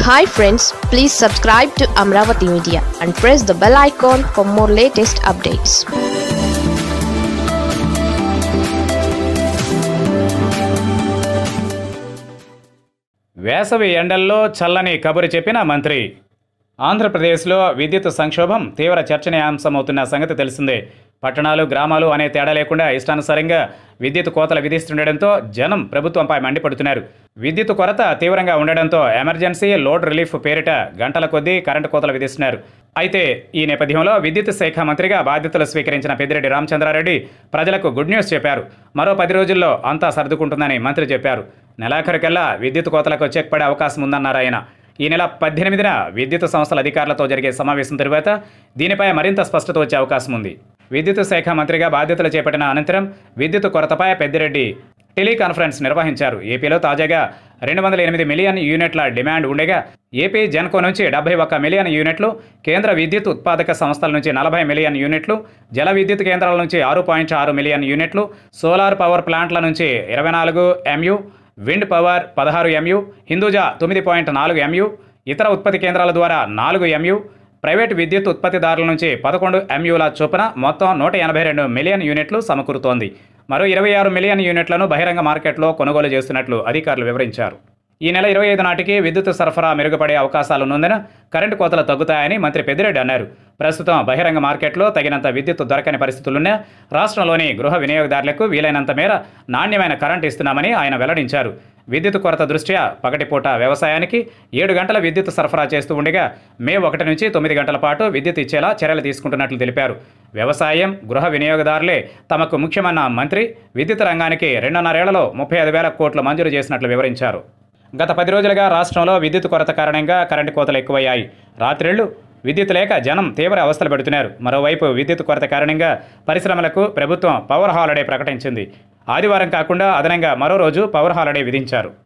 hi friends please subscribe to Amaravati media and press the bell icon for more latest updates వేసవి ఎండల్లో చల్లని కబురు చెప్పిన మంత్రి ఆంధ్రప్రదేశ్లో విద్యుత్ సంక్షోభం తీవ్ర చర్చనీయాంశమవుతున్న సంగతి తెలిసిందే పట్టణాలు గ్రామాలు అనే తేడా లేకుండా ఇష్టానుసారంగా విద్యుత్ కోతలు విధిస్తుండటంతో జనం ప్రభుత్వంపై మండిపడుతున్నారు విద్యుత్ కొరత తీవ్రంగా ఉండడంతో ఎమర్జెన్సీ లోడ్ రిలీఫ్ పేరిట గంటల కొద్దీ కరెంటు కోతలు విధిస్తున్నారు అయితే ఈ నేపథ్యంలో విద్యుత్ శాఖ మంత్రిగా బాధ్యతలు స్వీకరించిన పెద్దిరెడ్డి రామచంద్రారెడ్డి ప్రజలకు గుడ్ న్యూస్ చెప్పారు మరో పది రోజుల్లో అంతా సర్దుకుంటుందని మంత్రి చెప్పారు నెలాఖరుకల్లా విద్యుత్ కోతలకు చెక్ పడే అవకాశం ఉందన్నారు ఆయన ఈ నెల పద్దెనిమిదిన విద్యుత్ సంస్థల అధికారులతో జరిగే సమావేశం తరువాత దీనిపై మరింత స్పష్టత వచ్చే అవకాశం ఉంది విద్యుత్ శాఖ మంత్రిగా బాధ్యతలు చేపట్టిన అనంతరం విద్యుత్ కొరతపై పెద్దిరెడ్డి టెలికాన్ఫరెన్స్ నిర్వహించారు ఏపీలో తాజాగా రెండు వందల ఎనిమిది మిలియన్ యూనిట్ల డిమాండ్ ఉండగా ఏపీ జెన్కో నుంచి డెబ్బై ఒక్క మిలియన్ యూనిట్లు కేంద్ర విద్యుత్ ఉత్పాదక సంస్థల నుంచి నలభై మిలియన్ యూనిట్లు జల విద్యుత్ కేంద్రాల నుంచి ఆరు పాయింట్ ఆరు మిలియన్ యూనిట్లు సోలార్ పవర్ ప్లాంట్ల నుంచి ఇరవై నాలుగు ఎంయు విండ్ పవర్ పదహారు ఎంయు హిందూజా తొమ్మిది పాయింట్ నాలుగు ఎంయు ఇతర ఉత్పత్తి కేంద్రాల ద్వారా నాలుగు ఎంయు ప్రైవేట్ విద్యుత్ ఉత్పత్తిదారుల నుంచి పదకొండు ఎంయూల చొప్పున మొత్తం నూట ఎనభై రెండు మిలియన్ యూనిట్లు సమకూరుతోంది మరో ఇరవై ఆరు మిలియన్ యూనిట్లను బహిరంగ మార్కెట్లో కొనుగోలు చేస్తున్నట్లు అధికారులు వివరించారు ఈ నెల ఇరవై ఐదు నాటికి విద్యుత్ సరఫరా మెరుగుపడే అవకాశాలున్నందున కరెంటు కోతలు తగ్గుతాయని మంత్రి పెద్దిరెడ్డి అన్నారు ప్రస్తుతం బహిరంగ మార్కెట్లో తగినంత విద్యుత్ దొరకని పరిస్థితులున్నా రాష్ట్రంలోని గృహ వినియోగదారులకు వీలైనంత మేర నాణ్యమైన కరెంట్ ఇస్తున్నామని ఆయన వెల్లడించారు విద్యుత్ కొరత దృష్ట్యా పగటిపూట వ్యవసాయానికి ఏడు గంటల విద్యుత్ సరఫరా చేస్తూ ఉండగా మే ఒకటి నుంచి తొమ్మిది గంటల పాటు విద్యుత్ ఇచ్చేలా చర్యలు తీసుకుంటున్నట్లు తెలిపారు వ్యవసాయం గృహ వినియోగదారులే తమకు ముఖ్యమన్న మంత్రి విద్యుత్ రంగానికి రెండున్నరేళ్లలో ముప్పై ఐదు వేల కోట్లు మంజూరు చేసినట్లు వివరించారు గత పది రోజులుగా రాష్ట్రంలో విద్యుత్ కొరత కారణంగా కరెంటు కోతలు ఎక్కువయ్యాయి రాత్రిళ్లు విద్యుత్ లేక జనం తీవ్ర అవస్థలు పెడుతున్నారు మరోవైపు విద్యుత్ కొరత కారణంగా పరిశ్రమలకు ప్రభుత్వం పవర్ హాలిడే ప్రకటించింది ఆదివారం కాకుండా అదనంగా మరో రోజు పవర్ హాలిడే విధించారు